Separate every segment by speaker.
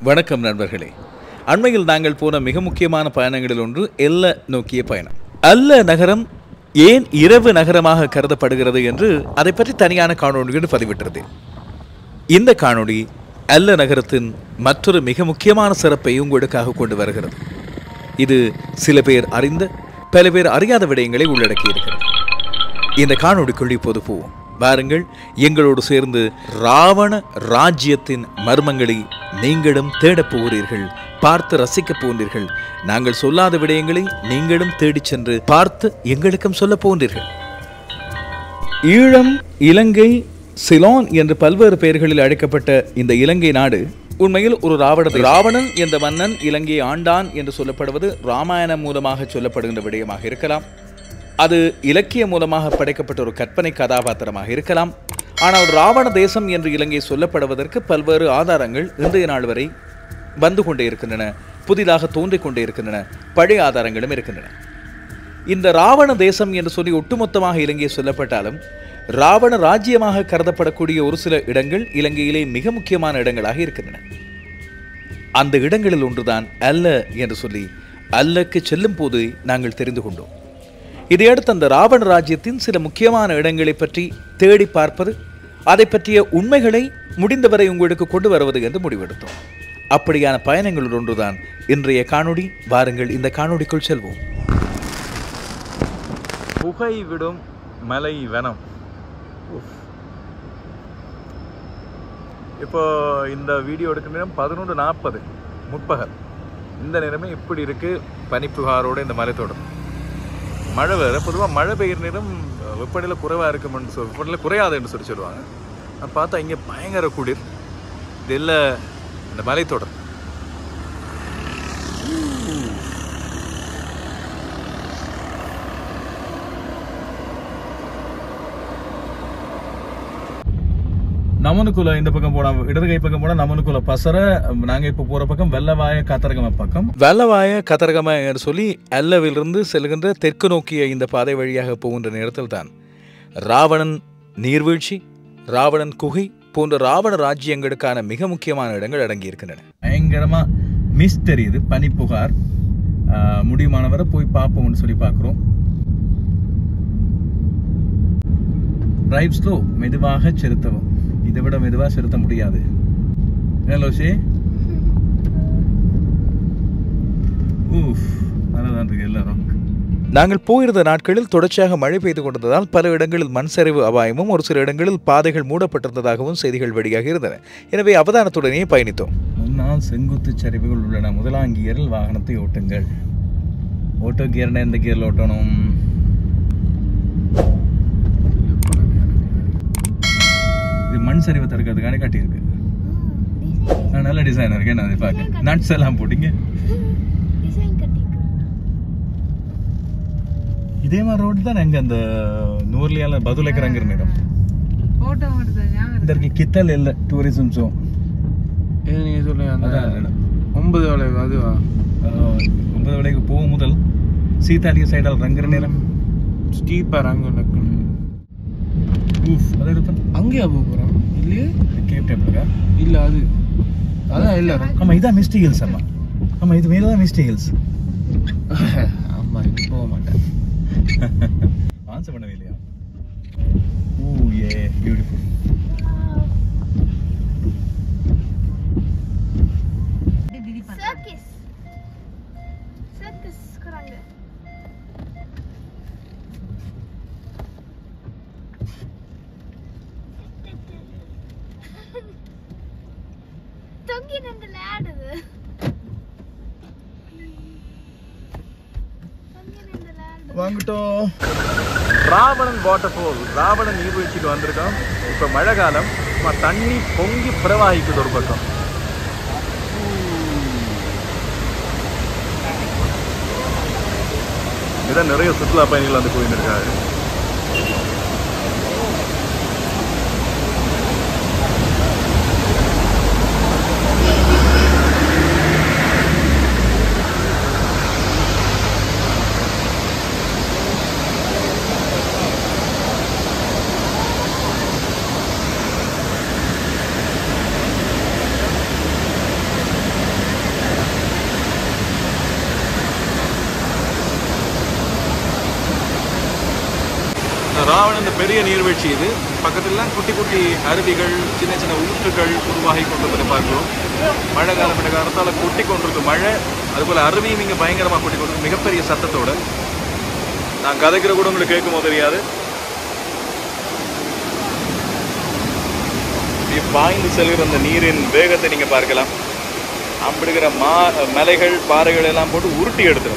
Speaker 1: வணக்கம் நண்பர்களே அண்மையில் நாங்கள் போன மிக முக்கியமான பயணங்களில் ஒன்று எல்ல நோக்கிய பயணம் அல்ல நகரம் ஏன் இரவு நகரமாக கருதப்படுகிறது என்று அதை பற்றி தனியான காணொலிகள் பதிவிட்டது இந்த காணொளி அல்ல நகரத்தின் மற்றொரு மிக முக்கியமான சிறப்பை உங்களுக்காக கொண்டு வருகிறது இது சில பேர் அறிந்த பல பேர் அறியாத விடயங்களை உள்ளடக்கியிருக்கிறது இந்த காணொளிக்குள் இப்போது போவோம் வாருங்கள் எங்களோடு சேர்ந்து ராவண ராஜ்யத்தின் மர்மங்களை நீங்களும் தேடப் போகிறீர்கள் பார்த்து ரசிக்கப் போகிறீர்கள் நாங்கள் சொல்லாத விடயங்களை நீங்களும் தேடிச் சென்று பார்த்து எங்களுக்கும் சொல்லப் போகிறீர்கள் ஈழம் இலங்கை சிலோன் என்று பல்வேறு பெயர்களில் அழைக்கப்பட்ட இந்த இலங்கை நாடு உண்மையில் ஒரு ராவண ராவணன் என்ற மன்னன் இலங்கையை ஆண்டான் என்று சொல்லப்படுவது ராமாயணம் மூலமாக சொல்லப்படுகின்ற விடயமாக இருக்கலாம் அது இலக்கிய மூலமாக படைக்கப்பட்ட ஒரு கற்பனை கதாபாத்திரமாக இருக்கலாம் ஆனால் ராவண தேசம் என்று இலங்கை சொல்லப்படுவதற்கு பல்வேறு ஆதாரங்கள் இன்றைய நாள் வரை வந்து கொண்டே இருக்கின்றன புதிதாக தோன்றிக் கொண்டே இருக்கின்றன பழைய ஆதாரங்களும் இருக்கின்றன இந்த ராவண தேசம் என்று சொல்லி ஒட்டுமொத்தமாக இலங்கை சொல்லப்பட்டாலும் ராவண ராஜ்யமாக கருதப்படக்கூடிய ஒரு சில இடங்கள் இலங்கையிலே மிக முக்கியமான இடங்களாக இருக்கின்றன அந்த இடங்களில் ஒன்றுதான் அல்ல என்று சொல்லி அல்லக்கு செல்லும் போது நாங்கள் தெரிந்து கொண்டோம் இதையடுத்து அந்த ராவண ராஜ்யத்தின் சில முக்கியமான இடங்களை பற்றி தேடி பார்ப்பது அதை பற்றிய உண்மைகளை முடிந்தவரை உங்களுக்கு கொண்டு வருவது என்று முடிவெடுத்தோம் அப்படியான பயணங்கள் ஒன்றுதான் இன்றைய காணொளி வாருங்கள் இந்த காணொளிக்குள் செல்வோம் புகை விடும் மலை வனம் இப்போ இந்த வீடியோ எடுக்கிற நேரம் பதினொன்று நாற்பது முற்பகல் இந்த நேரமே இப்படி இருக்கு பனிப்புகாரோட இந்த மலைத்தோட்டம் மழை வேறு பொதுவாக மழை பெய்யுற நேரம் வெப்பநிலை குறைவாக இருக்கும்னு சொல் வெப்பநிலை குறையாது என்று சொல்லி சொல்லுவாங்க நான் பார்த்தா இங்கே பயங்கர குளிர் இது இல்லை இந்த மலைத்தொடர் நமனுக்குள்ள இந்த பக்கம் போனா இடது கை பக்கம் போனா நமனுக்குள்ள பசர நாங்க இப்ப போற பக்கம் வெள்ளவாய கத்தரகம பக்கம் வெள்ளவாய கத்தரகம என்று சொல்லி அல்லவிலிருந்து செல்கின்ற தெற்கு நோக்கிய இந்த பாதை வழியாக போகின்ற நேரத்தில் தான் ராவணன் நீர்வீழ்ச்சி ராவணன் குகை போன்ற ராவண ராஜ்யங்களுக்கான மிக முக்கியமான இடங்கள் அடங்கி இருக்கின்றன பயங்கரமா மிஸ் தெரியுது பனிப்புகார் ஆஹ், முடியுமானவரை போய் பார்ப்போம்னு சொல்லி பார்க்குறோம் டிரைவ் ஸ்லோ மெதுவாக செலுத்தவும் இதை விட மெதுவாக செலுத்த முடியாது ஹலோ ஷே ஊஃப் நல்லதான் இருக்கு எல்லாரும் நாங்கள் போயிருந்த நாட்களில் தொடர்ச்சியாக மழை பெய்து கொண்டிருந்ததால் பல இடங்களில் மண் சரிவு அபாயமும் ஒரு சில இடங்களில் பாதைகள் மூடப்பட்டிருந்ததாகவும் செய்திகள் வெளியாக இருந்தன எனவே அவதானத்துடனே பயணித்தோம் முன்னால் செங்குத்து சரிவுகள் உள்ளன முதலாம் கியரில் வாகனத்தை ஓட்டுங்கள் ஓட்டோ கியர்னா எந்த கியரில் ஓட்டணும் இது மண் சரிவை தடுக்கிறதுக்கான காட்டியிருக்கு ஆ, நல்ல டிசைன் இருக்கு என்ன அது பார்க்க நட்ஸ் எல்லாம் போட்டீங்க
Speaker 2: டிசைன் கட்டிருக்கு
Speaker 1: இதே மாதிரி ரோடு தான் எங்க அந்த நூர்லியால பதுலைக்கிறங்கிற நேரம்
Speaker 3: போட்டோ மட்டும் ஞாபகம்
Speaker 1: இந்த இருக்கு கித்தல் இல்ல டூரிசம் ஷோ
Speaker 3: இது நீங்க சொல்லுங்க அந்த
Speaker 1: அதான் இடம்.
Speaker 3: ஒன்பது வளைவு அதுவா
Speaker 1: ஒன்பது விலைக்கு போகும் முதல் சீதாலிய சைடால் ரங்குற நேரம்
Speaker 3: ஸ்டீப்பர் அங்க இருக்கு
Speaker 1: ஊஃப் அதை எடுப்பேன்
Speaker 3: அங்கேயா போக போறோம் இல்லையே
Speaker 1: கேப் டேப்லரா
Speaker 3: இல்ல அது அதான் இல்ல
Speaker 1: ஆமா இதான் மிஸ்டி ஹில்ஸ் அம்மா ஆமா இது மேல தான் மிஸ்டி ஹில்ஸ்
Speaker 3: ஆமா இது போக மாட்டேன்
Speaker 1: ஆன்சர் பண்ணவே இல்லையா oh a beautiful
Speaker 2: circus circus குறாங்க தொங்கி நின்று விளையாடுது தொங்கி நின்று விளையாடுது
Speaker 1: வாங்கிட்டோம் ராவணன் வாட்டர் ஃபால் ராவணன் நீர்வீழ்ச்சிக்கு வந்திருக்கோம் இப்போ மழை காலம் சும்மா தண்ணி பொங்கி பிரவாகிக்குது ஒரு பக்கம் இதான் நிறைய சுற்றுலா பயணிகள் வந்து போயின்னு இருக்காங்க ராவண இந்த பெரிய நீர்வீழ்ச்சி இது பக்கத்துலாம் குட்டி குட்டி அருவிகள் சின்ன சின்ன ஊற்றுகள் உருவாகி கொண்டிருப்பதை பார்க்கிறோம் மழை காலம் என்ற காலத்தால் கொட்டி கொண்டிருக்கு மழை அதுபோல் அருவியும் இங்கே பயங்கரமாக கொட்டி கொண்டிருக்கு மிகப்பெரிய சத்தத்தோட நான் கதைக்கிற கூட உங்களுக்கு கேட்கும் போது தெரியாது இப்படி பாய்ந்து செல்கிற அந்த நீரின் வேகத்தை நீங்கள் பார்க்கலாம் அம்பிடுகிற மா மலைகள் பாறைகள் எல்லாம் போட்டு உருட்டி எடுத்துரும்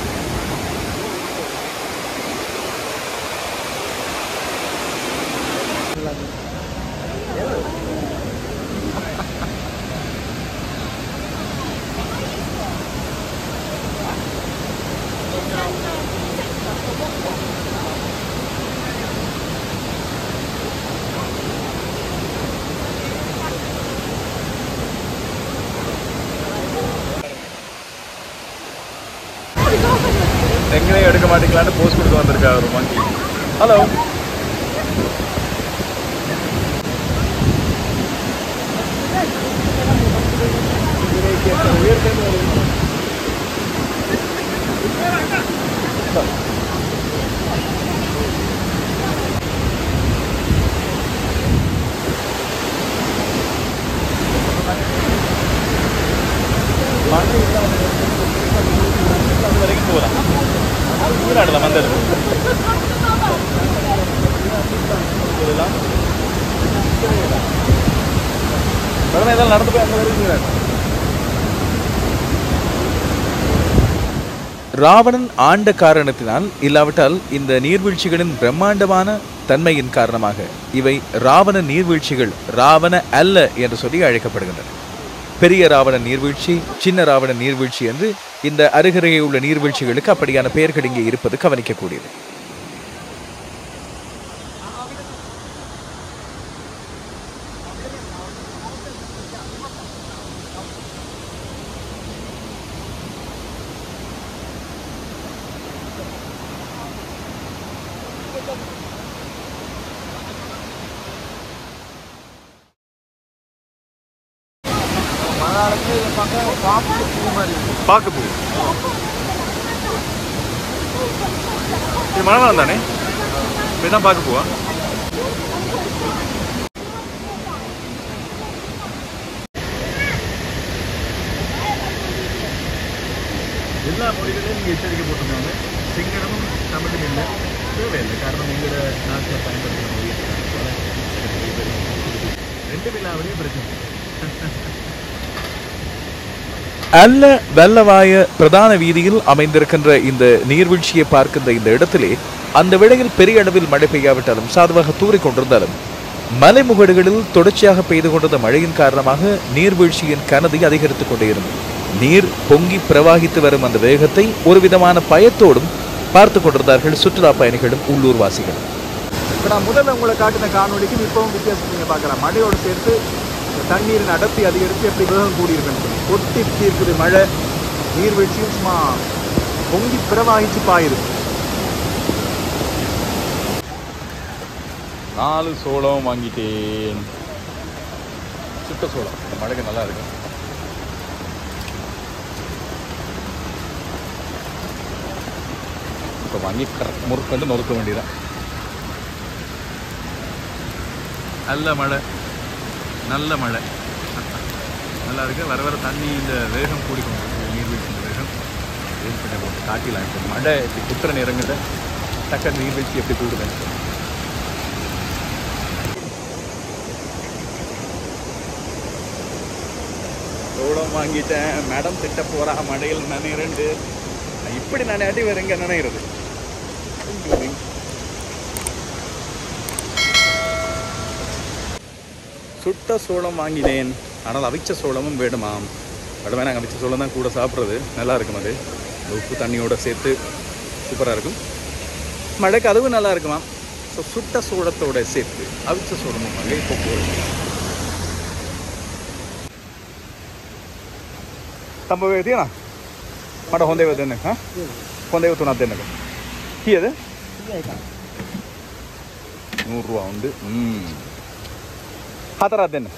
Speaker 1: எங்கேயும் எடுக்க மாட்டீங்களான்னு போஸ்ட் கொடுத்து வந்திருக்கா ஒரு மங்கி ஹலோ வரைக்கும் போகலாம் நீராடலாம் அந்த இடத்துல இதெல்லாம் உடனே இதெல்லாம் நடந்து போய் அங்கே வரைக்கும் நீராடலாம் ராவணன் ஆண்ட காரணத்தினால் இல்லாவிட்டால் இந்த நீர்வீழ்ச்சிகளின் பிரம்மாண்டமான தன்மையின் காரணமாக இவை ராவண நீர்வீழ்ச்சிகள் ராவண அல்ல என்று சொல்லி அழைக்கப்படுகின்றன பெரிய ராவண நீர்வீழ்ச்சி சின்ன ராவண நீர்வீழ்ச்சி என்று இந்த அருகருகே உள்ள நீர்வீழ்ச்சிகளுக்கு அப்படியான பெயர்கள் இங்கே இருப்பது கவனிக்கக்கூடியது பாக்கு பூ இது மழை தானே இதுதான் பாக்கு பூவா எல்லா மொழிகளையும் நீங்கள் எச்சரிக்கை போட்டிருக்காங்க சிங்களமும் தமிழும் இல்லை தேவையில்லை காரணம் எங்களோட நாட்டில் பயன்படுத்துகிற மொழி ரெண்டு இல்லாமலே பிரச்சனை அல்ல வெள்ளவாய பிரதான வீதியில் அமைந்திருக்கின்ற இந்த நீர்வீழ்ச்சியை பார்க்கின்ற இந்த இடத்திலே அந்த வேளையில் பெரிய அளவில் மழை பெய்யாவிட்டாலும் சாதுவாக தூறிக் கொண்டிருந்தாலும் மலைமுகடுகளில் தொடர்ச்சியாக பெய்து கொண்டிருந்த மழையின் காரணமாக நீர்வீழ்ச்சியின் கனதி அதிகரித்துக் கொண்டே இருந்தது நீர் பொங்கி பிரவாகித்து வரும் அந்த வேகத்தை ஒரு விதமான பயத்தோடும் பார்த்து கொண்டிருந்தார்கள் சுற்றுலா பயணிகளும் உள்ளூர்வாசிகளும்
Speaker 4: இப்போ நான் முதல்ல உங்களை காட்டின காணொலிக்கும் இப்போவும் வித்தியாசம் நீங்கள் பார்க்கலாம் மழையோடு சேர்த்து தண்ணீரின் அடர்த்தி அதிகரித்து எப்படி வேகம் கூடியிருக்குன்னு சொல்லி கொட்டி இருக்குது மழை நீர்வீழ்ச்சியும் சும்மா பொங்கி பிரவாகிச்சு பாயுது
Speaker 1: நாலு சோளம் வாங்கிட்டேன் சுட்ட சோளம் இந்த மழைக்கு நல்லா இருக்கும் இப்போ வாங்கி கரெக்ட் முறுக்கண்டு நொறுக்க வேண்டியதான் நல்ல மழை நல்ல மழை நல்லா இருக்கு வர வர தண்ணி இந்த வேகம் கூடிக்கொண்டு நீர்வீழ்ச்சி வேகம் ஏற்பட்ட போட்டு காட்டிலாம் இப்போ மழை இப்படி குத்துற நேரங்கிட்ட டக்க நீர்வீழ்ச்சி எப்படி கூடுதுன்னு சோளம் வாங்கிட்டேன் மேடம் திட்ட போறா மழையில் நனைகிறேன்ட்டு நான் இப்படி நனையாட்டி வேற எங்க நனைகிறது சுட்ட சோளம் வாங்கினேன் ஆனால் அவிச்ச சோளமும் வேணுமாம் கடமை நாங்கள் அவிச்ச சோளம் தான் கூட சாப்பிட்றது நல்லா இருக்கும் அது இந்த உப்பு தண்ணியோட சேர்த்து சூப்பராக இருக்கும் மழைக்கு அதுவும் நல்லா இருக்குமா ஸோ சுட்ட சோளத்தோட சேர்த்து அவிச்ச சோளமும் வாங்க இப்போ போகிறோம் ತಂಬ ಇದೆಯಾ ಮಾಡ ಹೊಂದೆ ದೇನೆ ಹಾಂ ಹೊಂದೆ ಇವತ್ತು ನಾದ್ದೇನೆ ಟೀ ಅದೇ ನೂರು ರೂಪಾ ಉಂಡು ಹ್ಞೂ ಆ ಥರ ಅದೇನೆ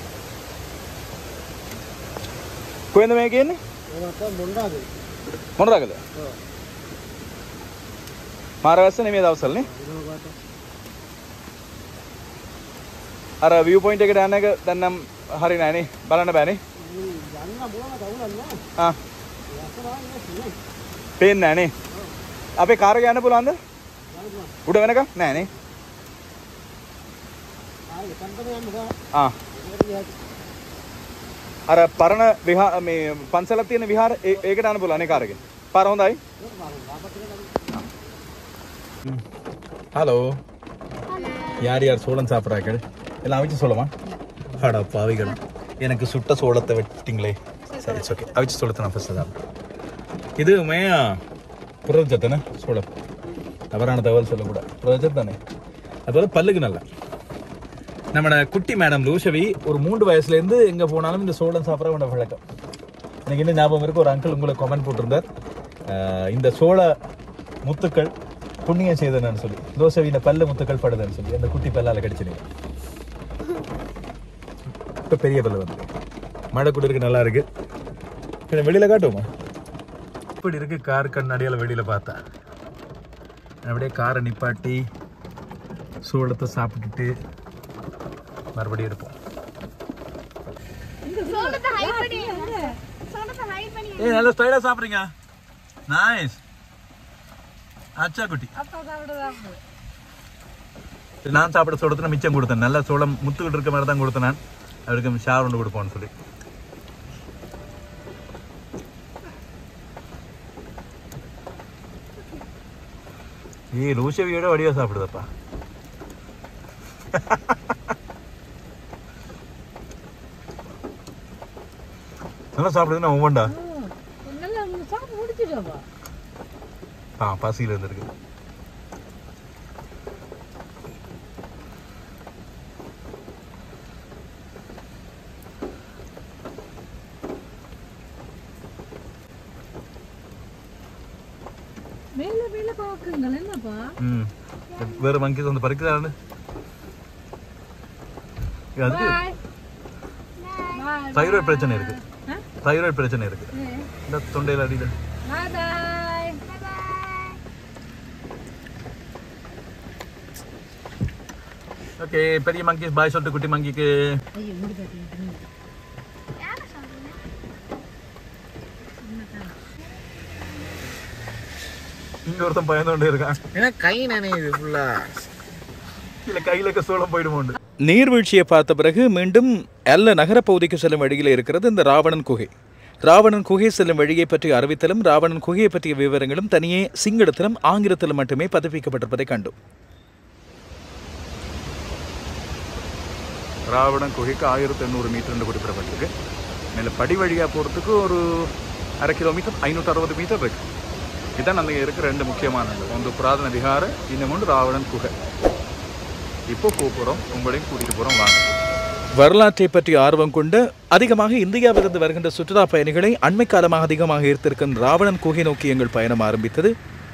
Speaker 1: ಕೊಯ್ದ ಮೇಗೇನು ಮೊನರಾಗದೆ ಮಾರ ವ್ಯವಸ್ಥೆ ನಿಮಗೆ ಅವಸಲ್ಲಿ
Speaker 4: අර view point එකට යන එක දැන් නම් හරි නෑනේ බලන්න බෑනේ ආ පේන්නේ නෑනේ අපේ කාර් එක යන්න පුළුවන්ද උඩ වෙනකම් නෑනේ ආ අර පරණ විහාර මේ පන්සලක් තියෙන විහාර ඒ- ඒකට යන්න පුළුවන් ඒ කාර් එකෙන් පාර හොඳයි ஹலோ யார் யார் சோளம் சாப்பிட்றாக்கள் எல்லாம் அவிச்சு சொல்லமா அடா பாவிகள் எனக்கு சுட்ட சோளத்தை வெட்டிங்களே சரி ஓகே அவிச்சு சோளத்தை நான் ஃபஸ்ட்டு தான் இது உண்மையா புரதச்சத்து தானே சோளம் தவறான தகவல் சொல்லக்கூடாது புரதச்சத்து தானே அதுபோல் பல்லுக்கு நல்லா நம்மட குட்டி மேடம் லூஷவி ஒரு மூன்று வயசுலேருந்து எங்கே போனாலும் இந்த சோளம் சாப்பிட்ற உண்ட பழக்கம் எனக்கு இன்னும் ஞாபகம் இருக்கு ஒரு அங்கிள் உங்களை கமெண்ட் போட்டிருந்தார் அஹ் இந்த சோள முத்துக்கள் புண்ணியம் செய்தனு சொல்லி தோசைவின பல்லு முத்துக்கள் படுதுன்னு சொல்லி அந்த குட்டி பல்லால கடிச்சிடுங்க இப்போ பெரிய பல்லு வந்து மழை கூட இருக்கு நல்லா இருக்கு கொஞ்சம் வெளியில காட்டுவோமா இப்படி இருக்கு கார் கண்ணாடியால வெளியில பார்த்தா அப்படியே காரை நிப்பாட்டி சோளத்தை சாப்பிட்டுட்டு மறுபடியும் இருப்போம்
Speaker 2: சோளத்தை ஹை பண்ணி சோளத்தை ஹை பண்ணி
Speaker 4: ஏய் நல்ல ஸ்டைலா சாப்பிடுறீங்க நைஸ் அச்சா குட்டி நான் சாப்பிட சோளத்துல மிச்சம் கொடுத்தேன் நல்ல சோளம் முத்துக்கிட்டு இருக்க மாதிரி தான் கொடுத்தேன் நான் அவருக்கு ஷார் ஒன்று கொடுப்போம்னு சொல்லி ஏய் லூசவியோட வடிவா சாப்பிடுதப்பா நல்லா சாப்பிடுதுன்னா ஒவ்வொண்டா ஆ பசியில் இருந்திருக்கு
Speaker 5: மேல மேல பாக்குங்கள் என்னப்பா
Speaker 4: ம் வேற மங்கிஸ் வந்து பறிக்கிறாரு அதுக்கு தைராய்டு பிரச்சனை இருக்கு தைராய்டு பிரச்சனை இருக்கு இந்த தொண்டையில் அடியில்
Speaker 5: பாய் பாய்
Speaker 4: ஓகே பெரிய மங்கிஸ் பாய் சொல்லிட்டு குட்டி மங்கிக்கு
Speaker 5: ஐயோ முடி பாத்தீங்க
Speaker 2: யாரை சொல்றீங்க
Speaker 4: இங்க ஒருத்தன் பயந்தோண்டே இருக்கான்
Speaker 3: ஏன்னா கை நனையுது ஃபுல்லா
Speaker 4: இல்ல கையில இருக்க சோளம் போயிடுமோண்டு
Speaker 1: நீர்வீழ்ச்சியை பார்த்த பிறகு மீண்டும் அல்ல நகரப்பகுதிக்கு செல்லும் வழியில் இருக்கிறது இந்த ராவணன் குகை ராவணன் குகை செல்லும் வழியை பற்றிய அறிவித்தலும் ராவணன் குகையை பற்றிய விவரங்களும் தனியே சிங்களத்திலும் ஆங்கிலத்திலும் மட்டுமே பதிப்பிக்கப்பட்டிருப்பதை கண்டோம்
Speaker 4: ராவணன் குகைக்கு ஆயிரத்தி எண்ணூறு மீட்டர்னு குறிப்பிடப்பட்டிருக்கு மேலே படி வழியாக போகிறதுக்கு ஒரு அரை கிலோமீட்டர் ஐநூற்றி அறுபது மீட்டர் இருக்கு இதுதான் அங்கே இருக்கிற ரெண்டு முக்கியமானது ஒன்று புராதன விகார இன்னொன்று ராவணன் குகை இப்போ போக போகிறோம் உங்களையும் கூட்டிகிட்டு போகிறோம் வாங்க
Speaker 1: வரலாற்றை பற்றி ஆர்வம் கொண்டு அதிகமாக இந்தியாவிலிருந்து வருகின்ற சுற்றுலா பயணிகளை அண்மை காலமாக அதிகமாக ஈர்த்திருக்கும் ராவணன் குகை நோக்கி எங்கள் பயணம் ஆரம்பித்தது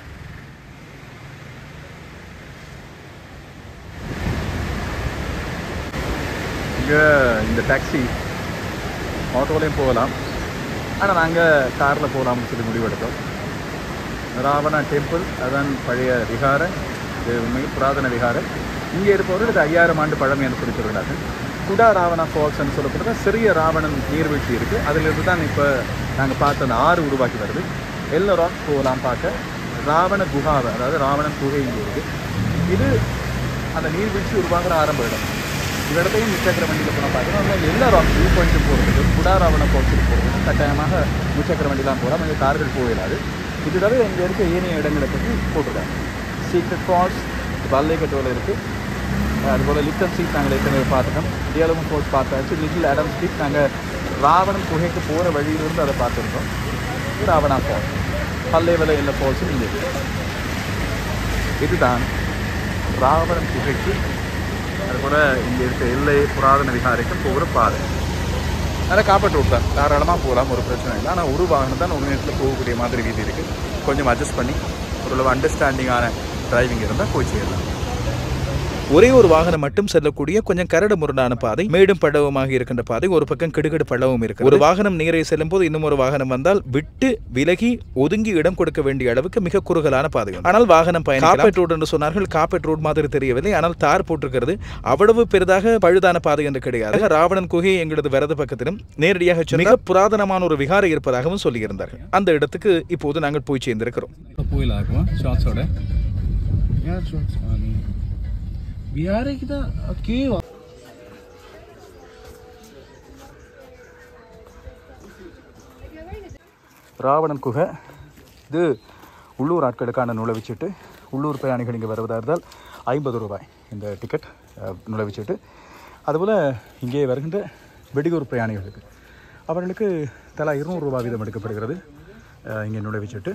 Speaker 4: இங்கே இந்த டாக்ஸி ஆட்டோலையும் போகலாம் ஆனால் நாங்கள் காரில் போகலாம்னு சொல்லி முடிவெடுத்தோம் ராவணா டெம்பிள் அதான் பழைய விகார இது உண்மையில் புராதன விகார இங்கே இருப்பவர்கள் இது ஐயாயிரம் ஆண்டு பழமை என்று சொல்லி சொல்கிறார்கள் குடா ராவணா ஃபால்ஸ்னு சொல்லப்படுற சிறிய ராவணன் நீர்வீழ்ச்சி இருக்குது அதிலிருந்து தான் இப்போ நாங்கள் பார்த்த அந்த ஆறு உருவாக்கி வருது எல்லோ ராக் போகலாம் பார்க்க ராவண குகாவை அதாவது ராவணன் குகை இங்கே இருக்குது இது அந்த நீர்வீழ்ச்சி உருவாகிற ஆரம்ப இடம் இந்த இடத்தையும் முச்சக்கர வண்டியில் போனால் பார்க்கணும் அதில் எல்லா ராக் வியூ பாயிண்ட்டும் போகிறதுக்கு குடாராவண ஃபால்ஸுக்கு போகிறதுக்கு கட்டாயமாக முச்சக்கர வண்டிலாம் போகலாம் அங்கே கார்கள் போயிடாது இது தவிர இங்கே இருக்க ஏனைய இடங்களை பற்றி போட்டிருக்காங்க சீக்ரெட் ஃபால்ஸ் பல்லேக்கட்டோவில் இருக்குது அதுபோல் லிட்டன் ஸ்ட்ரீட் நாங்கள் ஏற்கனவே பார்த்துட்டோம் டியலமும் ஃபோர்ஸ் பார்த்தாச்சு லிட்டில் அடம் ஸ்ட்ரீட் நாங்கள் ராவணன் குகைக்கு போகிற வழியிலிருந்து அதை பார்த்துருக்கோம் இது ராவணா ஃபால்ஸ் பல்லேவல எல்லா ஃபால்ஸும் இங்கே இருக்கு இதுதான் ராவணன் குகைக்கு அதுபோல் இங்கே இருக்க எல்லை புராதன விகாரைக்கும் போகிற பாதை நல்லா காப்பாற்று விட்டான் தாராளமாக போகலாம் ஒரு பிரச்சனை இல்லை ஆனால் ஒரு வாகனம் தான் ஒரு நேரத்தில் போகக்கூடிய மாதிரி வீதி இருக்குது கொஞ்சம் அட்ஜஸ்ட் பண்ணி ஓரளவு அண்டர்ஸ்டாண்டிங்கான டிரைவிங் இருந்தால் போய் சேரலாம்
Speaker 1: ஒரே ஒரு வாகனம் மட்டும் செல்லக்கூடிய கொஞ்சம் கரடு முரடான பாதை மேடும் பள்ளவுமாக இருக்கின்ற பாதை ஒரு பக்கம் கிடுகிடு பள்ளவும் இருக்கு ஒரு வாகனம் நேரே செல்லும் போது இன்னும் ஒரு வாகனம் வந்தால் விட்டு விலகி ஒதுங்கி இடம் கொடுக்க வேண்டிய அளவுக்கு மிக குறுகலான பாதை உண்டு. ஆனால் வாகனம் பயணம் காப்பேட் ரோடு என்று சொன்னார்கள் காப்பேட் ரோடு மாதிரி தெரியவில்லை ஆனால் தார் போட்டிருக்கிறது அவ்வளவு பெரிதாக பழுதான பாதை என்று கிடையாது ராவணன் குகை எங்களது வரது பக்கத்திலும் நேரடியாக சென்று மிக புராதனமான ஒரு விகாரை இருப்பதாகவும் சொல்லியிருந்தார்கள் அந்த இடத்துக்கு இப்போது நாங்கள் போய் சேர்ந்திருக்கிறோம்
Speaker 4: போயிடலாம் இருக்குமா ஷார்ட்ஸோட
Speaker 3: யார் சொல்லுங்க நீ வியாரைக்கு தான் கேவா
Speaker 4: ராவணன் குகை இது உள்ளூர் ஆட்களுக்கான நுழைவுச்சீட்டு உள்ளூர் பயணிகள் இங்கே வருவதாக இருந்தால் ஐம்பது ரூபாய் இந்த டிக்கெட் அஹ், நுழைவுச்சீட்டு அதுபோல் இங்கே வருகின்ற வெடிகூர் பிரயாணிகளுக்கு அவர்களுக்கு தலா இருநூறு ரூபாய் வீதம் எடுக்கப்படுகிறது அஹ், இங்கே நுழைவுச்சீட்டு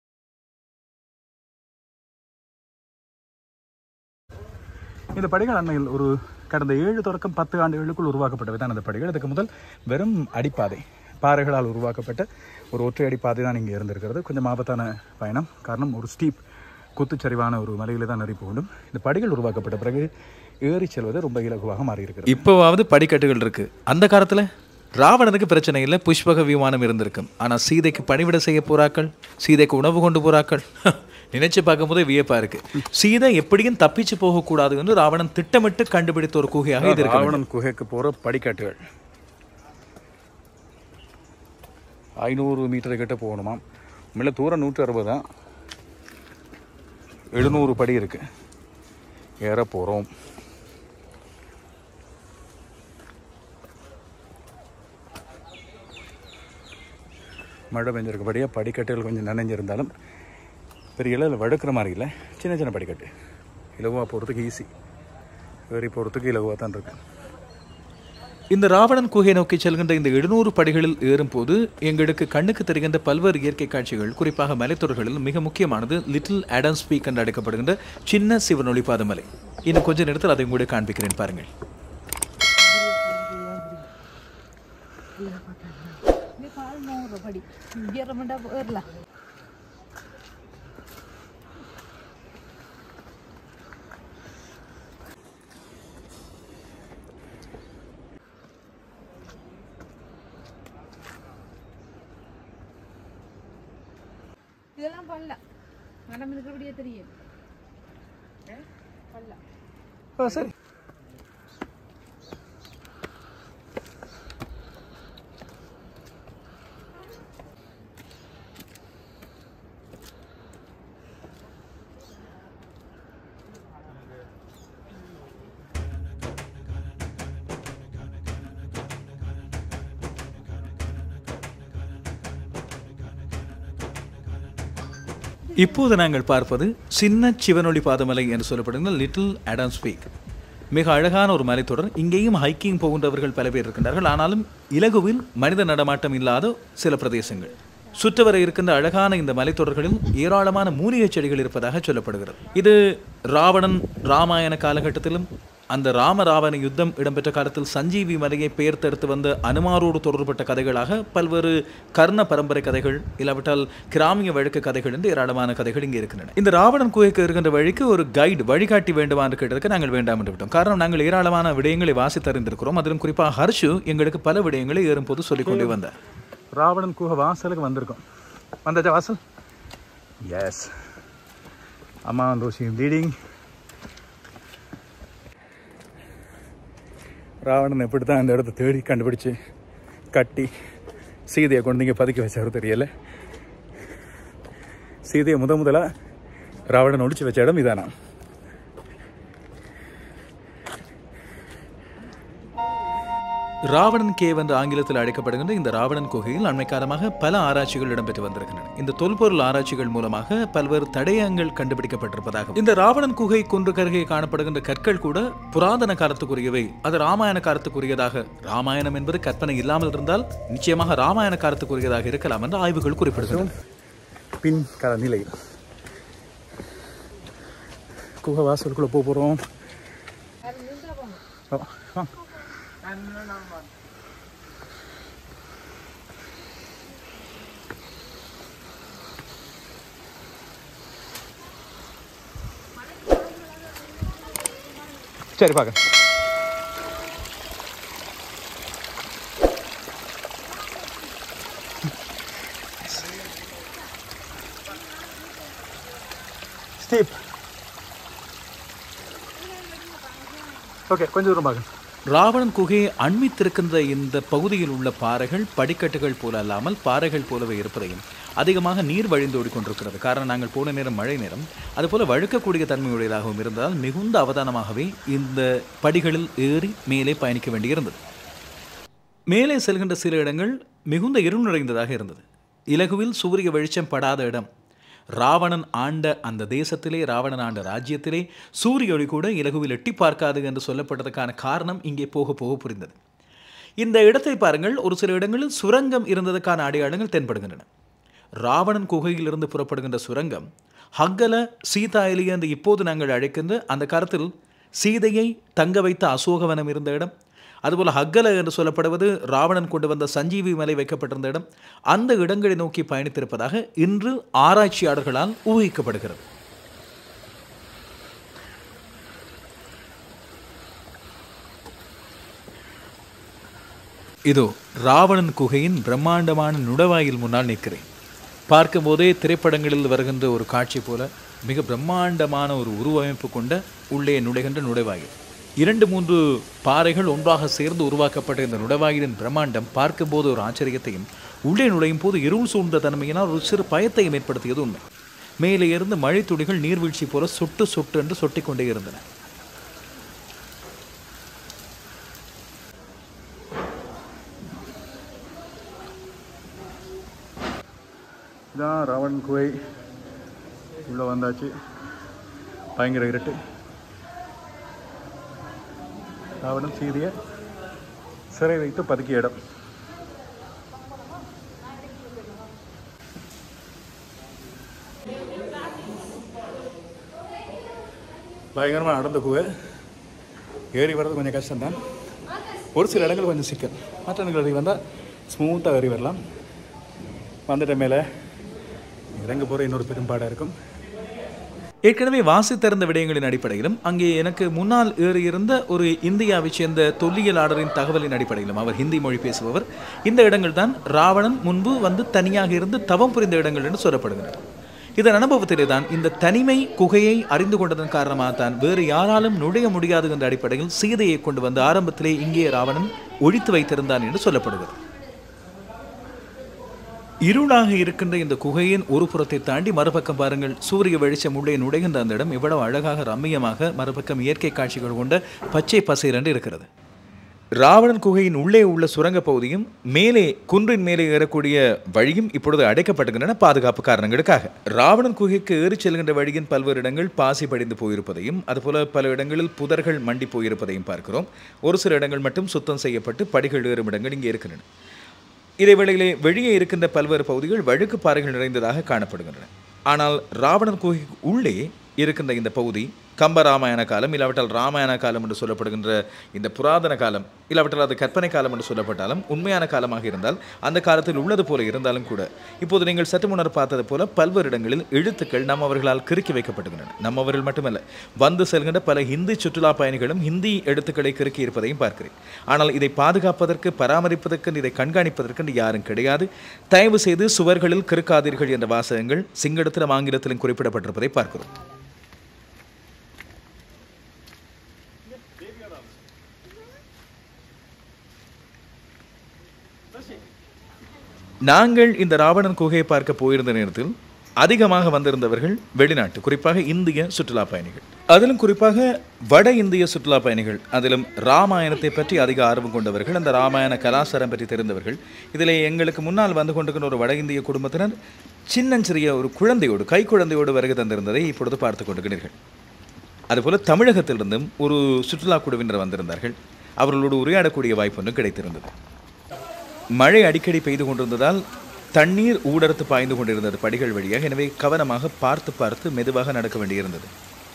Speaker 4: இந்த படிகள் அண்மையில் ஒரு கடந்த ஏழு தொடக்கம் பத்து ஆண்டுகளுக்குள் உருவாக்கப்பட்டவை தான் அந்த படிகள் இதுக்கு முதல் வெறும் அடிப்பாதை பாறைகளால் உருவாக்கப்பட்ட ஒரு ஒற்றை அடிப்பாதை தான் இங்கே இருந்திருக்கிறது கொஞ்சம் ஆபத்தான பயணம் காரணம் ஒரு ஸ்டீப் குத்துச்சரிவான ஒரு மலையில தான் நெறி போகணும் இந்த படிகள் உருவாக்கப்பட்ட பிறகு ஏறி செல்வது ரொம்ப இலகுவாக மாறியிருக்கிறது
Speaker 1: இப்போவாவது படிக்கட்டுகள் இருக்கு அந்த காலத்துல ராவணனுக்கு பிரச்சனை இல்லை புஷ்பக விமானம் இருந்திருக்கும் ஆனா சீதைக்கு பணிவிட செய்ய போறாக்கள் சீதைக்கு உணவு கொண்டு போறாக்கள் நினைச்சு பார்க்கும்போதே வியப்பா இருக்கு சீதை எப்படியும் தப்பிச்சு போகக்கூடாது என்று ராவணன் திட்டமிட்டு கண்டுபிடித்த ஒரு குகையாக இது இருக்கு
Speaker 4: ராவணன் குகைக்கு போகிற படிக்கட்டுகள் ஐநூறு மீட்டர் கிட்ட போகணுமாம் உண்மையில தூரம் நூற்றி அறுபது தான் எழுநூறு படி இருக்கு ஏற போகிறோம் மழை பெஞ்சிருக்கபடியாக படிக்கட்டுகள் கொஞ்சம் நனைஞ்சிருந்தாலும் பெரிய அளவில் வழுக்கிற மாதிரி இல்லை சின்ன சின்ன படிக்கட்டு இலகுவாக போகிறதுக்கு ஈஸி ஏறி போகிறதுக்கு இலகுவாக தான் இருக்கு
Speaker 1: இந்த ராவணன் குகை நோக்கி செல்கின்ற இந்த எழுநூறு படிகளில் ஏறும்போது எங்களுக்கு கண்ணுக்கு தெரிகின்ற பல்வேறு இயற்கை காட்சிகள் குறிப்பாக மலைத்தொடர்களில் மிக முக்கியமானது லிட்டில் ஆடம்ஸ் பீக் என்று அழைக்கப்படுகின்ற சின்ன சிவனொளிபாத மலை இன்னும் கொஞ்ச நேரத்தில் அதை கூட காண்பிக்கிறேன் பாருங்கள்
Speaker 5: இது பதினோரு படி ஈரமண்டா போயிடலாம் இதெல்லாம் பல்ல மனம் இருக்கிறபடியே தெரியும் பல்ல
Speaker 4: சரி
Speaker 1: இப்போது நாங்கள் பார்ப்பது சின்ன சிவனொளி பாதமலை என்று சொல்லப்படுகிற லிட்டில் ஆடம்ஸ் பீக் மிக அழகான ஒரு மலைத்தொடர் இங்கேயும் ஹைக்கிங் போகின்றவர்கள் பல பேர் இருக்கின்றார்கள் ஆனாலும் இலகுவில் மனித நடமாட்டம் இல்லாத சில பிரதேசங்கள் சுற்றவர இருக்கின்ற அழகான இந்த மலைத்தொடர்களில் ஏராளமான மூலிகை செடிகள் இருப்பதாக சொல்லப்படுகிறது இது ராவணன் ராமாயண காலகட்டத்திலும் அந்த ராம ராவண யுத்தம் இடம்பெற்ற காலத்தில் சஞ்சீவி மலையை பெயர்த்தெடுத்து வந்த அனுமாரோடு தொடர்பட்ட கதைகளாக பல்வேறு கர்ண பரம்பரை கதைகள் இல்லாவிட்டால் கிராமிய வழக்கு கதைகள் என்று ஏராளமான கதைகள் இங்கே இருக்கின்றன இந்த ராவணன் குகைக்கு இருக்கின்ற வழிக்கு ஒரு கைடு வழிகாட்டி வேண்டுமா என்று கேட்டதுக்கு நாங்கள் வேண்டாம் என்று விட்டோம் காரணம் நாங்கள் ஏராளமான விடயங்களை வாசித்தறிந்திருக்கிறோம் அதிலும் குறிப்பாக ஹர்ஷு எங்களுக்கு பல விடயங்களை ஏறும்போது சொல்லிக்கொண்டே வந்தார்
Speaker 4: ராவணன் குகை வாசலுக்கு வந்திருக்கோம் வந்தாச்சா வாசல் எஸ் அம்மா ரோசி லீடிங் ராவணன் எப்படி தான் இந்த இடத்த தேடி கண்டுபிடிச்சு கட்டி சீதையை கொண்டு இங்கே பதுக்கி வச்சாரு தெரியல சீதையை முத முதலா ராவணன் ஒழிச்சு வச்ச இடம் இதானா
Speaker 1: ராவணன் கேவ் என்று ஆங்கிலத்தில் அழைக்கப்படுகின்ற இந்த ராவணன் குகையில் அண்மை காலமாக பல ஆராய்ச்சிகள் இடம்பெற்று வந்திருக்கின்றன இந்த தொல்பொருள் ஆராய்ச்சிகள் மூலமாக பல்வேறு தடயங்கள் கண்டுபிடிக்கப்பட்டிருப்பதாக இந்த ராவணன் குகை குன்று கருகே காணப்படுகின்ற கற்கள் கூட புராதன காலத்துக்குரியவை அது ராமாயண காலத்துக்குரியதாக ராமாயணம் என்பது கற்பனை இல்லாமல் இருந்தால் நிச்சயமாக ராமாயண காலத்துக்குரியதாக இருக்கலாம் என்று ஆய்வுகள் குறிப்பிடுகின்றன
Speaker 4: பின் கல நிலையில் குகை வாசலுக்குள்ளே போக போகிறோம் சரி பார்க்க ஸ்டீப் ஓகே கொஞ்சம் தூரம் பார்க்க
Speaker 1: ராவணன் குகையை அண்மித்திருக்கின்ற இந்த பகுதியில் உள்ள பாறைகள் படிக்கட்டுகள் போல அல்லாமல் பாறைகள் போலவே இருப்பதையும் அதிகமாக நீர் வழிந்தோடி கொண்டிருக்கிறது காரணம் நாங்கள் போன நேரம் மழை நேரம் அதுபோல வழுக்கக்கூடிய தன்மையுடையதாகவும் இருந்தால் மிகுந்த அவதானமாகவே இந்த படிகளில் ஏறி மேலே பயணிக்க வேண்டியிருந்தது மேலே செல்கின்ற சில இடங்கள் மிகுந்த இருள் நிறைந்ததாக இருந்தது இலகுவில் சூரிய வெளிச்சம் படாத இடம் ராவணன் ஆண்ட அந்த தேசத்திலே ராவணன் ஆண்ட ராஜ்யத்திலே சூரிய ஒளி கூட இலகுவில் எட்டி பார்க்காது என்று சொல்லப்பட்டதற்கான காரணம் இங்கே போக போக புரிந்தது இந்த இடத்தை பாருங்கள் ஒரு சில இடங்களில் சுரங்கம் இருந்ததற்கான அடையாளங்கள் தென்படுகின்றன ராவணன் குகையிலிருந்து புறப்படுகின்ற சுரங்கம் ஹக்கல சீதா எலி என்று இப்போது நாங்கள் அழைக்கின்ற அந்த காலத்தில் சீதையை தங்க வைத்த அசோகவனம் இருந்த இடம் அதுபோல் ஹக்கல என்று சொல்லப்படுவது ராவணன் கொண்டு வந்த சஞ்சீவி மலை வைக்கப்பட்டிருந்த இடம் அந்த இடங்களை நோக்கி பயணித்திருப்பதாக இன்று ஆராய்ச்சியாளர்களால் ஊகிக்கப்படுகிறது இதோ ராவணன் குகையின் பிரம்மாண்டமான நுழைவாயில் முன்னால் நிற்கிறேன் பார்க்கும்போதே திரைப்படங்களில் வருகின்ற ஒரு காட்சி போல மிக பிரம்மாண்டமான ஒரு உருவமைப்பு கொண்ட உள்ளே நுழைகின்ற நுழைவாயில் இரண்டு மூன்று பாறைகள் ஒன்றாக சேர்ந்து உருவாக்கப்பட்ட இந்த நுழைவாயிலின் பிரம்மாண்டம் பார்க்கும்போது ஒரு ஆச்சரியத்தையும் உள்ளே நுழையும் போது இருள் சூழ்ந்த தன்மையினால் ஒரு சிறு பயத்தையும் ஏற்படுத்தியது உண்மை மேலே இருந்து மழைத்துளிகள் நீர்வீழ்ச்சி போல சொட்டு சொட்டு என்று சொட்டிக் கொண்டே இருந்தன
Speaker 4: இதான் ராவணன் குகை உள்ளே வந்தாச்சு பயங்கர இருட்டு ராவணன் சீதையை சிறை வைத்து பதுக்கிய இடம் பயங்கரமாக நடந்த குகை ஏறி வர்றது கொஞ்சம் கஷ்டம்தான் ஒரு சில இடங்கள் கொஞ்சம் சிக்கல் மற்ற இடங்கள் வந்தால் ஸ்மூத்தாக ஏறி வரலாம் வந்துட்ட மேலே இறங்க போகிற இன்னொரு பெரும்பாடாக இருக்கும்
Speaker 1: ஏற்கனவே வாசித்திருந்த விடயங்களின் அடிப்படையிலும் அங்கே எனக்கு முன்னால் ஏறியிருந்த ஒரு இந்தியாவைச் சேர்ந்த தொல்லியலாளரின் தகவலின் அடிப்படையிலும் அவர் ஹிந்தி மொழி பேசுபவர் இந்த இடங்கள் தான் ராவணன் முன்பு வந்து தனியாக இருந்து தவம் புரிந்த இடங்கள் என்று சொல்லப்படுகிறது இதன் அனுபவத்திலே தான் இந்த தனிமை குகையை அறிந்து கொண்டதன் காரணமாக தான் வேறு யாராலும் நுழைய முடியாது என்ற அடிப்படையில் சீதையை கொண்டு வந்து ஆரம்பத்திலே இங்கே ராவணன் ஒழித்து வைத்திருந்தான் என்று சொல்லப்படுகிறது இருளாக இருக்கின்ற இந்த குகையின் ஒரு புறத்தை தாண்டி மறுபக்கம் பாருங்கள் சூரிய வெளிச்சம் உள்ளே நுழைகின்ற அந்த இடம் இவ்வளவு அழகாக ரம்மியமாக மறுபக்கம் இயற்கை காட்சிகள் கொண்ட பச்சை பசைர் என்று இருக்கிறது ராவணன் குகையின் உள்ளே உள்ள சுரங்க பகுதியும் மேலே குன்றின் மேலே ஏறக்கூடிய வழியும் இப்பொழுது அடைக்கப்பட்டுகின்றன பாதுகாப்பு காரணங்களுக்காக ராவணன் குகைக்கு ஏறிச் செல்கின்ற வழியின் பல்வேறு இடங்கள் பாசி படிந்து போயிருப்பதையும் அதுபோல பல இடங்களில் புதர்கள் மண்டி போயிருப்பதையும் பார்க்கிறோம் ஒரு சில இடங்கள் மட்டும் சுத்தம் செய்யப்பட்டு படிகள் ஏறும் இடங்கள் இங்கே இருக்கின்றன இதேவேளையிலே வெளியே இருக்கின்ற பல்வேறு பகுதிகள் வழுக்கு பாறைகள் நிறைந்ததாக காணப்படுகின்றன ஆனால் ராவணன் குகை உள்ளே இருக்கின்ற இந்த பகுதி கம்ப ராமாயண காலம் இல்லாவிட்டால் ராமாயண காலம் என்று சொல்லப்படுகின்ற இந்த புராதன காலம் இல்லாவிட்டால் அது கற்பனை காலம் என்று சொல்லப்பட்டாலும் உண்மையான காலமாக இருந்தால் அந்த காலத்தில் உள்ளது போல இருந்தாலும் கூட இப்போது நீங்கள் சற்று முன்னர் பார்த்தது போல பல்வேறு இடங்களில் எழுத்துக்கள் நம்மவர்களால் கிறுக்கி வைக்கப்படுகின்றன நம்மவர்கள் மட்டுமல்ல வந்து செல்கின்ற பல ஹிந்தி சுற்றுலா பயணிகளும் ஹிந்தி எழுத்துக்களை கிறுக்கி இருப்பதையும் பார்க்கிறேன் ஆனால் இதை பாதுகாப்பதற்கு பராமரிப்பதற்கு இதை கண்காணிப்பதற்கு யாரும் கிடையாது தயவு செய்து சுவர்களில் கிறுக்காதீர்கள் என்ற வாசகங்கள் சிங்களத்திலும் ஆங்கிலத்திலும் குறிப்பிடப்பட்டிருப்பதை பார்க்கிறோம் நாங்கள் இந்த ராவணன் குகையை பார்க்க போயிருந்த நேரத்தில் அதிகமாக வந்திருந்தவர்கள் வெளிநாட்டு குறிப்பாக இந்திய சுற்றுலா பயணிகள் அதிலும் குறிப்பாக வட இந்திய சுற்றுலா பயணிகள் அதிலும் ராமாயணத்தை பற்றி அதிக ஆர்வம் கொண்டவர்கள் அந்த ராமாயண கலாச்சாரம் பற்றி தெரிந்தவர்கள் இதில் எங்களுக்கு முன்னால் வந்து கொண்டிருக்கிற ஒரு வட இந்திய குடும்பத்தினர் சின்னஞ்சிறிய ஒரு குழந்தையோடு கை குழந்தையோடு வருகை தந்திருந்ததை இப்பொழுது பார்த்து கொண்டிருக்கிறீர்கள் அதுபோல தமிழகத்திலிருந்தும் ஒரு சுற்றுலா குழுவினர் வந்திருந்தார்கள் அவர்களோடு உரையாடக்கூடிய வாய்ப்பு ஒன்று கிடைத்திருந்தது மழை அடிக்கடி பெய்து கொண்டிருந்ததால் தண்ணீர் ஊடறுத்து பாய்ந்து கொண்டிருந்தது படிகள் வழியாக எனவே கவனமாக பார்த்து பார்த்து மெதுவாக நடக்க வேண்டியிருந்தது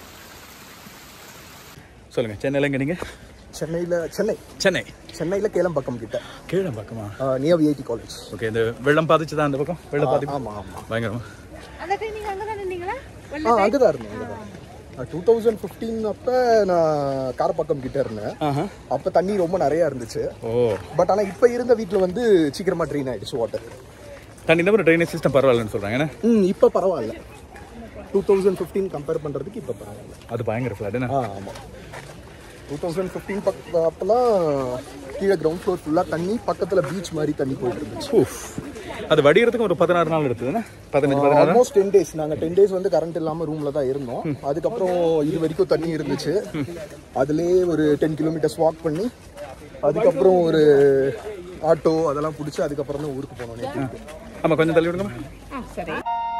Speaker 1: சொல்லுங்க சென்னையில் எங்க நீங்க
Speaker 6: சென்னையில் சென்னை
Speaker 1: சென்னை
Speaker 6: சென்னையில் கேளம்பாக்கம் கிட்ட
Speaker 1: கீழே பக்கமா
Speaker 6: நியர் விஐடி காலேஜ்
Speaker 1: ஓகே இந்த வெள்ளம் பாதிச்சுதான் அந்த பக்கம் வெள்ளம் பாதிப்பு
Speaker 6: ஆமாம் ஆமாம்
Speaker 1: பயங்கரமா
Speaker 5: அந்த டைம் நீங்க அங்கே தான் நின்றீங்களா
Speaker 6: ஆ அங்கே தான் இருந்தோம் அங்கே தான் டூ தௌசண்ட் ஃபிஃப்டீன் அப்போ நான் காரப்பாக்கம் கிட்ட இருந்தேன் அப்போ தண்ணி ரொம்ப நிறையா இருந்துச்சு
Speaker 1: ஓ
Speaker 6: பட் ஆனால் இப்போ இருந்த வீட்டில் வந்து சீக்கிரமாக ட்ரெயின் ஆயிடுச்சு வாட்டர்
Speaker 1: தண்ணி இந்த ட்ரைனேஜ் சிஸ்டம் பரவாயில்லன்னு சொல்கிறாங்க ஏன்னா
Speaker 6: ம் இப்போ பரவாயில்ல டூ தௌசண்ட் ஃபிஃப்டீன் கம்பேர் பண்ணுறதுக்கு இப்போ பரவாயில்ல
Speaker 1: அது பயங்கர ஃப்ளட் என்ன
Speaker 6: ஆ ஆமாம் டூ தௌசண்ட் ஃபிஃப்டீன் பக் அப்போலாம் கீழே கிரவுண்ட் ஃப்ளோர் ஃபுல்லாக தண்ணி பக்கத்தில் பீச் மாதிரி தண்ணி போயிட்டு இருந்துச்சு
Speaker 1: ஊஃப். அது வடிகிறதுக்கு ஒரு பதினாறு நாள் எடுத்ததுன்னா பதினஞ்சு பதினாறு நாள்
Speaker 6: ஆல்மோஸ்ட் டென் டேஸ் நாங்கள் டென் டேஸ் வந்து கரண்ட் இல்லாமல் ரூமில் தான் இருந்தோம் அதுக்கப்புறம் இது வரைக்கும் தண்ணி இருந்துச்சு அதுலேயே ஒரு டென் கிலோமீட்டர்ஸ் வாக் பண்ணி அதுக்கப்புறம் ஒரு ஆட்டோ அதெல்லாம் பிடிச்சி அதுக்கப்புறம் தான் ஊருக்கு போனோம் நேற்று
Speaker 1: ஆமாம் கொஞ்சம் தள்ளி விடுங்கம்மா
Speaker 5: சரி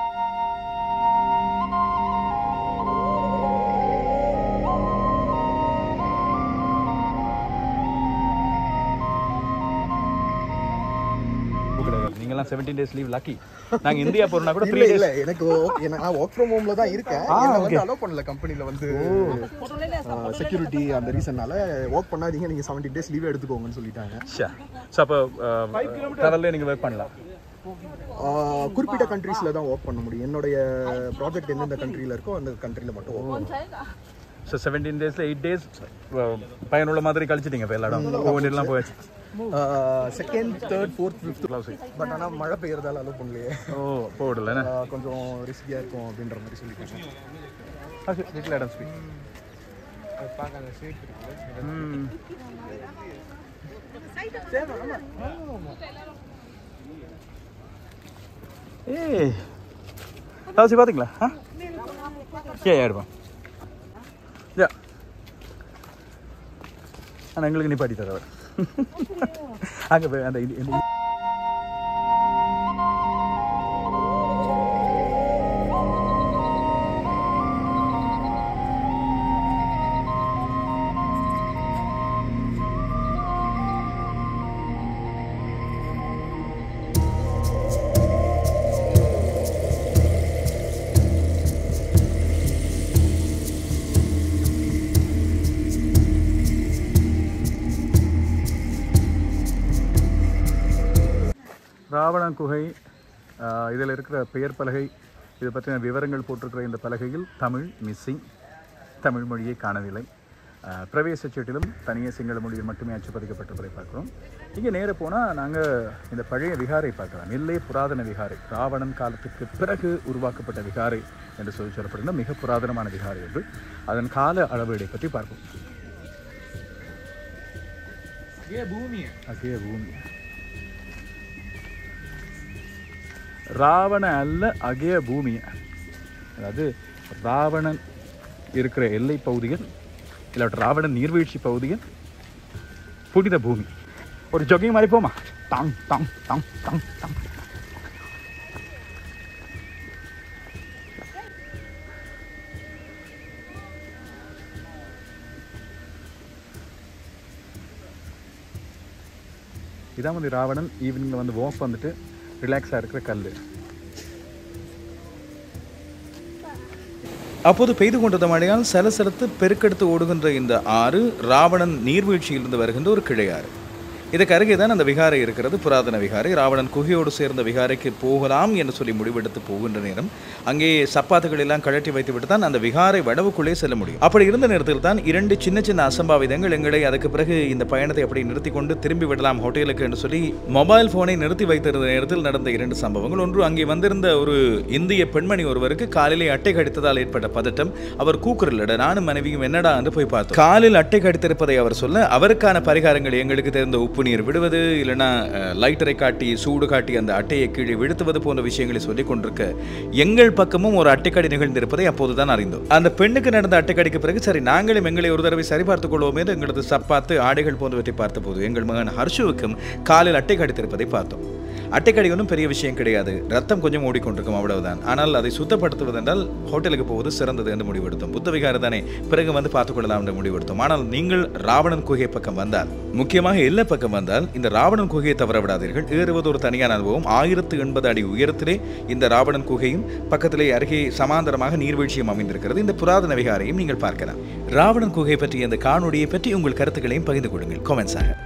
Speaker 1: நீங்களாம் செவன்டீன் டேஸ் லீவ் லக்கி நாங்கள் இந்தியா போகிறோம்னா கூட த்ரீ
Speaker 6: இல்ல
Speaker 1: டேஸ்
Speaker 6: இல்ல எனக்கு o- என்ன- நான் ஒர்க் ஃப்ரம் ஹோம்ல தான் இருக்கேன் என்ன வந்து அலோவ் பண்ணல கம்பெனில வந்து செக்யூரிட்டி அந்த ரீசன்னால ஒர்க் பண்ணாதீங்க நீங்க 70 டேஸ் லீவ் எடுத்துக்கோங்கன்னு சொல்லிட்டாங்க
Speaker 1: ஷா ஸோ அப்போ கடல்லே நீங்கள் ஒர்க் பண்ணலாம்
Speaker 6: ஆஹ், குறிப்பிட்ட கண்ட்ரீஸ்ல தான் ஒர்க் பண்ண முடியும் என்னுடைய ப்ராஜெக்ட் எந்தெந்த கண்ட்ரில இருக்கோ அந்த கண்ட்ரில மட்டும் work பண்ணலாம்.
Speaker 1: ஸோ செவன்டீன் டேஸில் எயிட் டேஸ் பயனுள்ள மாதிரி கழிச்சிட்டீங்க இப்போ எல்லா இடம் கோவிலாம் போயாச்சு
Speaker 6: second third fourth fifth but ஆனா மழை பெய்யறதால அலோவ் பண்ணலையே
Speaker 1: ஓ போடல என்ன
Speaker 6: ஆஹ், கொஞ்சம் ரிஸ்கியா இருக்கும் அப்படின்ற மாதிரி சொல்லிட்டாங்க
Speaker 1: ஓகே லிட்டில் இடம் ஸ்வீட் ம் ஏய் தாசி பார்த்தீங்களா ஆ ஏ யாருப்பா யா ஆனால் எங்களுக்கு நிப்பாட்டி தரவர் அங்கே போய் அந்த இது இந்த- ராவணன் குகை இதில் இருக்கிற பெயர் பலகை இது பற்றின விவரங்கள் போட்டிருக்கிற இந்த பலகையில் தமிழ் மிஸ்ஸிங் தமிழ் மொழியை காணவில்லை ஆஹ், பிரவேச சீட்டிலும் தனியே சிங்கள மொழியில் மட்டுமே அச்சுப்பதிக்கப்பட்டிருப்பதை பார்க்கிறோம் இங்கே நேர போனால் நாங்கள் இந்த பழைய விகாரை பார்க்கலாம் நெல்லை புராதன விகாரை ராவணன் காலத்துக்கு பிறகு உருவாக்கப்பட்ட விகாரை என்று சொல்லி சொல்லப்படுகிற மிக புராதனமான விகாரை என்று அதன் கால அளவீடை பற்றி பார்ப்போம் அகே பூமி ராவண அல்ல அகேய பூமி அதாவது ராவணன் இருக்கிற எல்லை பகுதியில் இல்லாட்ட ராவணன் நீர்வீழ்ச்சி பகுதியில் புனித பூமி ஒரு ஜொகிங் மாதிரி போமா டாங் டாங் டாங் டாங் டாங் இதான் வந்து ராவணன் ஈவினிங்கில் வந்து வாக் வந்துட்டு ரிலாக்ஸாக இருக்கிற கல் அப்போது பெய்து கொண்டிருந்த மழையால் சலசலத்து பெருக்கெடுத்து ஓடுகின்ற இந்த ஆறு ராவணன் நீர்வீழ்ச்சியிலிருந்து வருகின்ற ஒரு கிளையாறு இதுக்கு அருகே தான் அந்த விகாரை இருக்கிறது புராதன விகாரை ராவணன் குகையோடு சேர்ந்த விகாரைக்கு போகலாம் என்று சொல்லி முடிவெடுத்து போகின்ற நேரம் அங்கே சப்பாத்துகள் எல்லாம் கழட்டி வைத்துவிட்டு தான் அந்த விகாரை வடவுக்குள்ளே செல்ல முடியும் அப்படி இருந்த நேரத்தில் தான் இரண்டு சின்ன சின்ன அசம்பாவிதங்கள் எங்களை அதுக்கு பிறகு இந்த பயணத்தை அப்படி நிறுத்தி கொண்டு திரும்பி விடலாம் ஹோட்டலுக்கு என்று சொல்லி மொபைல் போனை நிறுத்தி வைத்திருந்த நேரத்தில் நடந்த இரண்டு சம்பவங்கள் ஒன்று அங்கே வந்திருந்த ஒரு இந்திய பெண்மணி ஒருவருக்கு காலிலே அட்டை கடித்ததால் ஏற்பட்ட பதட்டம் அவர் கூக்குரலிட நானும் மனைவியும் என்னடா என்று போய் பார்த்தோம் காலில் அட்டை கடித்திருப்பதை அவர் சொல்ல அவருக்கான பரிகாரங்கள் எங்களுக்கு தெரிந்த உப்பு நீர் விடுவது இல்லைன்னா அஹ், லைட்டரை காட்டி சூடு காட்டி அந்த அட்டையை கீழே விழுத்துவது போன்ற விஷயங்களை சொல்லிக் கொண்டிருக்க எங்கள் பக்கமும் ஒரு அட்டைக்கடி நிகழ்ந்திருப்பதை அப்போதுதான் அறிந்தோம் அந்த பெண்ணுக்கு நடந்த அட்டைக்கடிக்கு பிறகு சரி நாங்களும் எங்களை ஒரு தடவை சரிபார்த்துக் கொள்வோம் என்று எங்களது சப்பாத்து ஆடைகள் போன்றவற்றை பார்த்தபோது எங்கள் மகன் ஹர்ஷுவுக்கும் காலில் அட்டை கடித்திருப்பதை பார்த்தோம் அட்டைக்கடி ஒன்றும் பெரிய விஷயம் கிடையாது ரத்தம் கொஞ்சம் ஓடிக்கொண்டிருக்கும் அவ்வளவுதான் ஆனால் அதை சுத்தப்படுத்துவதென்றால் ஹோட்டலுக்கு போவது சிறந்தது என்று முடிவெடுத்தோம் புத்த விகாரம் தானே பிறகு வந்து பார்த்துக்கொள்ளலாம் என்று முடிவெடுத்தோம் ஆனால் நீங்கள் ராவணன் குகை பக்கம் வந்தால் முக்கியமாக எல்லை பக்கம் வந்தால் இந்த ராவணன் குகையை தவற விடாதீர்கள் ஏறுவது ஒரு தனியான அனுபவம் ஆயிரத்து எண்பது அடி உயரத்திலே இந்த ராவணன் குகையும் பக்கத்திலே அருகே சமாந்தரமாக நீர்வீழ்ச்சியும் அமைந்திருக்கிறது இந்த புராதன விகாரையும் நீங்கள் பார்க்கலாம் ராவணன் குகை பற்றிய இந்த காணொளியை பற்றி உங்கள் கருத்துக்களையும் பகிர்ந்து கொள்ளுங்கள் comments ஆக